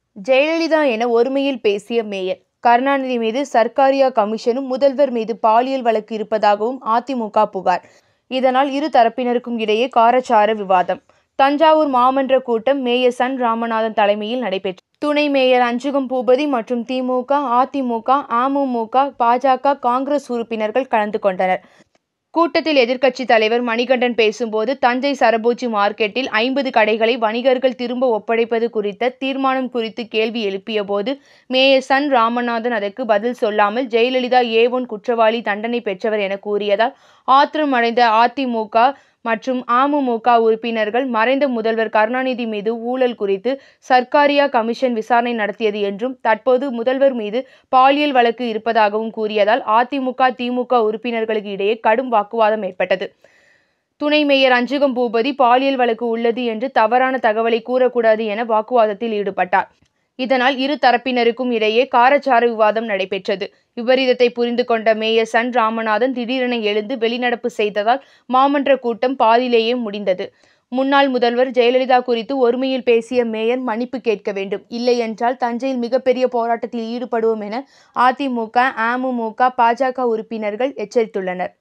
ஜெயலலிதா என ஒருமையில் பேசிய மேயர் கருணாநிதி மீது சர்க்காரியா கமிஷனும் முதல்வர் மீது பாலியல் வழக்கு இருப்பதாகவும் அதிமுக புகார் இதனால் இரு தரப்பினருக்கும் இடையே காரசார விவாதம் தஞ்சாவூர் மாமன்ற கூட்டம் மேயர் சன் ராமநாதன் தலைமையில் நடைபெற்றது துணை மேயர் அஞ்சுகம் பூபதி மற்றும் திமுக அதிமுக அமமுக பாஜக காங்கிரஸ் உறுப்பினர்கள் கலந்து கொண்டனர் கூட்டத்தில் எதிர்க்கட்சி தலைவர் மணிகண்டன் பேசும்போது தஞ்சை சரபோஜி மார்க்கெட்டில் ஐம்பது கடைகளை வணிகர்கள் திரும்ப ஒப்படைப்பது குறித்த தீர்மானம் குறித்து கேள்வி எழுப்பியபோது மேயர் சன் ராமநாதன் அதற்கு பதில் சொல்லாமல் ஜெயலலிதா ஏ ஒன் குற்றவாளி தண்டனை பெற்றவர் என கூறியதால் ஆத்திரமடைந்த அதிமுக மற்றும் அமமுக உறுப்பினர்கள் மறைந்த முதல்வர் கருணாநிதி மீது ஊழல் குறித்து சர்க்காரியா கமிஷன் விசாரணை நடத்தியது என்றும் தற்போது முதல்வர் மீது பாலியல் வழக்கு இருப்பதாகவும் கூறியதால் அதிமுக திமுக உறுப்பினர்களுக்கு இடையே கடும் வாக்குவாதம் ஏற்பட்டது துணை மேயர் அஞ்சுகம் பூபதி பாலியல் வழக்கு உள்ளது என்று தவறான தகவலை கூறக்கூடாது என வாக்குவாதத்தில் ஈடுபட்டார் இதனால் இரு தரப்பினருக்கும் இடையே காரச்சார விவாதம் நடைபெற்றது விபரீதத்தை புரிந்து கொண்ட மேயர் சன் ராமநாதன் திடீரென எழுந்து வெளிநடப்பு செய்ததால் மாமன்ற கூட்டம் பாதியிலேயே முடிந்தது முன்னாள் முதல்வர் ஜெயலலிதா குறித்து ஒருமையில் பேசிய மேயர் மன்னிப்பு கேட்க வேண்டும் இல்லை என்றால் தஞ்சையில் மிகப்பெரிய போராட்டத்தில் ஈடுபடுவோம் என அதிமுக அமமுக பாஜக உறுப்பினர்கள் எச்சரித்துள்ளனர்